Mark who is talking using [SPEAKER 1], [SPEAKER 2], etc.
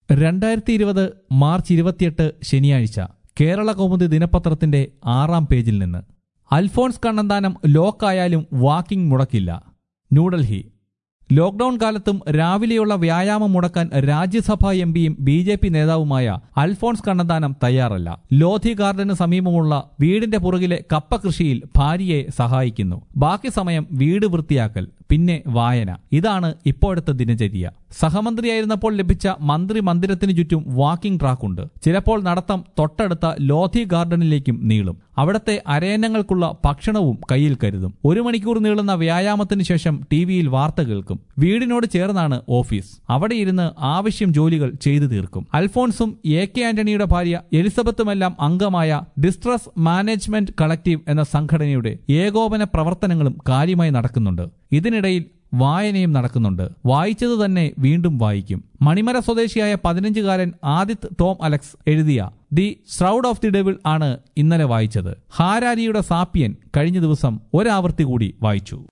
[SPEAKER 1] രണ്ടായിരത്തി ഇരുപത് മാർച്ച് ഇരുപത്തിയെട്ട് ശനിയാഴ്ച കേരള കൗമുദി ദിനപത്രത്തിന്റെ ആറാം പേജിൽ നിന്ന് അൽഫോൺസ് കണ്ണന്താനം ലോക്കായാലും വാക്കിംഗ് മുടക്കില്ല ന്യൂഡൽഹി ലോക്ഡൌൺ കാലത്തും രാവിലെയുള്ള വ്യായാമം മുടക്കാൻ രാജ്യസഭാ എം പിയും ബി ജെ പി നേതാവുമായ അൽഫോൺസ് കണ്ണന്താനം തയ്യാറല്ല ലോധി ഗാർഡന് സമീപമുള്ള വീടിന്റെ പുറകിലെ കപ്പ കൃഷിയിൽ ഭാര്യയെ സഹായിക്കുന്നു ബാക്കി സമയം വീട് വൃത്തിയാക്കൽ പിന്നെ വായന ഇതാണ് ഇപ്പോഴത്തെ ദിനചര്യ സഹമന്ത്രിയായിരുന്നപ്പോൾ ലഭിച്ച മന്ത്രി മന്ദിരത്തിന് ചുറ്റും വാക്കിംഗ് ട്രാക്കുണ്ട് ചിലപ്പോൾ നടത്തം തൊട്ടടുത്ത ലോധി ഗാർഡനിലേക്കും നീളും അവിടത്തെ അരയന്നങ്ങൾക്കുള്ള ഭക്ഷണവും കയ്യിൽ കരുതും ഒരു മണിക്കൂർ നീളുന്ന വ്യായാമത്തിന് ശേഷം ടി വിയിൽ വാർത്ത കേൾക്കും വീടിനോട് ചേർന്നാണ് ഓഫീസ് അവിടെ ഇരുന്ന് ആവശ്യം ജോലികൾ ചെയ്തു തീർക്കും അൽഫോൺസും എ കെ ആന്റണിയുടെ ഭാര്യ എലിസബത്തുമെല്ലാം അംഗമായ ഡിസ്ട്രസ് മാനേജ്മെന്റ് കളക്റ്റീവ് എന്ന സംഘടനയുടെ ഏകോപന പ്രവർത്തനങ്ങളും കാര്യമായി നടക്കുന്നുണ്ട് ഇതിനിടയിൽ വായനയും നടക്കുന്നുണ്ട് വായിച്ചത് തന്നെ വീണ്ടും വായിക്കും മണിമല സ്വദേശിയായ പതിനഞ്ചുകാരൻ ആദിത് ടോം അലക്സ് എഴുതിയ the shroud of the devil ആണ് ഇന്നലെ വായിച്ചത് ഹാരാരിയുടെ സാപ്പിയൻ കഴിഞ്ഞ ദിവസം ഒരാവർത്തി കൂടി വായിച്ചു